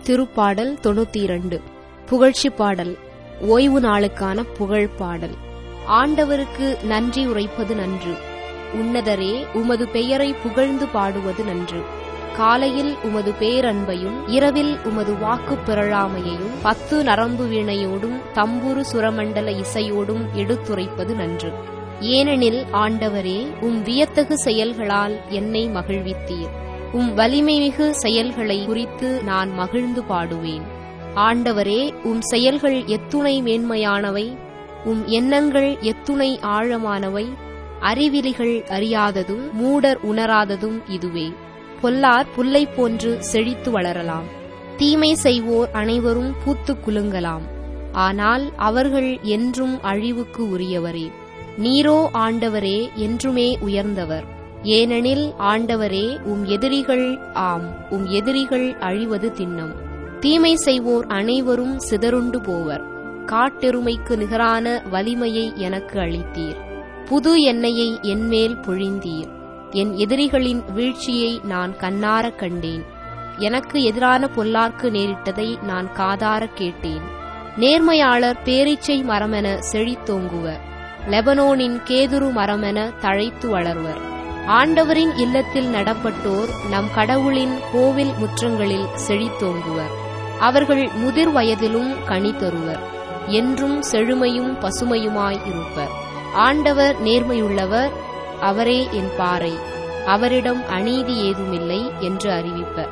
திருப்பாடல் தொண்ணூத்தி இரண்டு புகழ்ச்சி பாடல் ஓய்வு நாளுக்கான புகழ் பாடல் ஆண்டவருக்கு நன்றி உரைப்பது நன்று உன்னதரே உமது பெயரை புகழ்ந்து பாடுவது நன்று காலையில் உமது பேரன்பையும் இரவில் உமது வாக்குப் பிறழாமையையும் பத்து நரம்பு வீணையோடும் தம்புரு சுரமண்டல இசையோடும் எடுத்துரைப்பது நன்று ஏனெனில் ஆண்டவரே உம் வியத்தகு செயல்களால் என்னை மகிழ்வித்தீர் உம் வலிமைமிகு செயல்களை குறித்து நான் மகிழ்ந்து பாடுவேன் ஆண்டவரே உம் செயல்கள் எத்துணை மேன்மையானவை உம் எண்ணங்கள் எத்துணை ஆழமானவை அறிவிலிகள் அறியாததும் மூடர் உணராததும் இதுவே பொல்லார் புல்லை போன்று செழித்து வளரலாம் தீமை செய்வோர் அனைவரும் பூத்துக் குலுங்கலாம் ஆனால் அவர்கள் என்றும் அழிவுக்கு உரியவரே நீரோ ஆண்டவரே என்றுமே உயர்ந்தவர் ஏனெனில் ஆண்டவரே உம் எதிரிகள் ஆம் உம் எதிரிகள் அழிவது திண்ணம் தீமை செய்வோர் அனைவரும் சிதறுண்டு போவர் காட்டெருமைக்கு நிகரான வலிமையை எனக்கு அளித்தீர் புது எண்ணெயை என்மேல் பொழிந்தீர் என் எதிரிகளின் வீழ்ச்சியை நான் காணாரக் கண்டேன் எனக்கு எதிரான பொல்லார்க்கு நேரிட்டதை நான் காதாரக் கேட்டேன் நேர்மையாளர் பேரீச்சை மரமென செழித்தோங்குவர் லெபனோனின் கேதுரு மரமென தழைத்து வளர்வர் ஆண்டவரின் இல்லத்தில் நடப்பட்டோர் நம் கடவுளின் கோவில் முற்றங்களில் செழித்தோங்குவர் அவர்கள் முதிர் வயதிலும் கனி தருவர் என்றும் செழுமையும் பசுமையுமாய் இருப்பர் ஆண்டவர் நேர்மையுள்ளவர் அவரே என் பாறை அவரிடம் அநீதி ஏதுமில்லை என்று அறிவிப்பர்